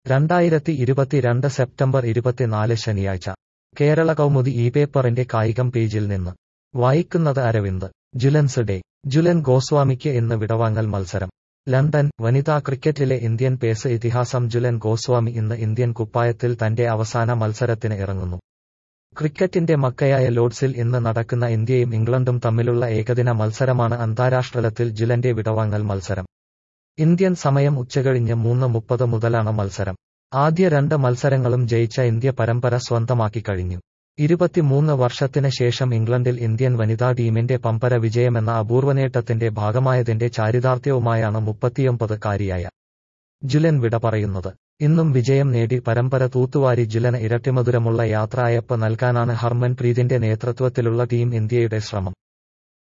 രണ്ടായിരത്തി ഇരുപത്തിരണ്ട് സെപ്റ്റംബർ ഇരുപത്തിനാല് ശനിയാഴ്ച കേരള കൗമുദി ഈ പേപ്പറിന്റെ കായികം പേജിൽ നിന്ന് വായിക്കുന്നത് അരവിന്ദ് ജുലൻസ് ഡേ ജുലൻ ഗോസ്വാമിക്ക് ഇന്ന് വിടവാങ്ങൽ മത്സരം ലണ്ടൻ വനിതാ ക്രിക്കറ്റിലെ ഇന്ത്യൻ പേസ് ഇതിഹാസം ജുലൻ ഗോസ്വാമി ഇന്ന് ഇന്ത്യൻ കുപ്പായത്തിൽ തന്റെ അവസാന മത്സരത്തിന് ഇറങ്ങുന്നു ക്രിക്കറ്റിന്റെ മക്കയായ ലോഡ്സിൽ ഇന്ന് നടക്കുന്ന ഇന്ത്യയും ഇംഗ്ലണ്ടും തമ്മിലുള്ള ഏകദിന മത്സരമാണ് അന്താരാഷ്ട്രതലത്തിൽ ജുലന്റെ വിടവാങ്ങൽ മത്സരം ഇന്ത്യൻ സമയം ഉച്ചകഴിഞ്ഞ് മൂന്ന് മുപ്പത് മുതലാണ് മത്സരം ആദ്യ രണ്ട് മത്സരങ്ങളും ജയിച്ച ഇന്ത്യ പരമ്പര സ്വന്തമാക്കി കഴിഞ്ഞു ഇരുപത്തിമൂന്ന് വർഷത്തിന് ശേഷം ഇംഗ്ലണ്ടിൽ ഇന്ത്യൻ വനിതാ ടീമിന്റെ പമ്പര വിജയമെന്ന അപൂർവനേട്ടത്തിന്റെ ഭാഗമായതിന്റെ ചാരിതാർത്ഥ്യവുമായാണ് മുപ്പത്തിയൊമ്പത് കാരിയായ ജുലൻ വിട പറയുന്നത് ഇന്നും വിജയം നേടി പരമ്പര തൂത്തുവാരി ജുലന് ഇരട്ടിമധുരമുള്ള യാത്ര അയപ്പ് നൽകാനാണ് ഹർമൻ പ്രീതിന്റെ നേതൃത്വത്തിലുള്ള ടീം ഇന്ത്യയുടെ ശ്രമം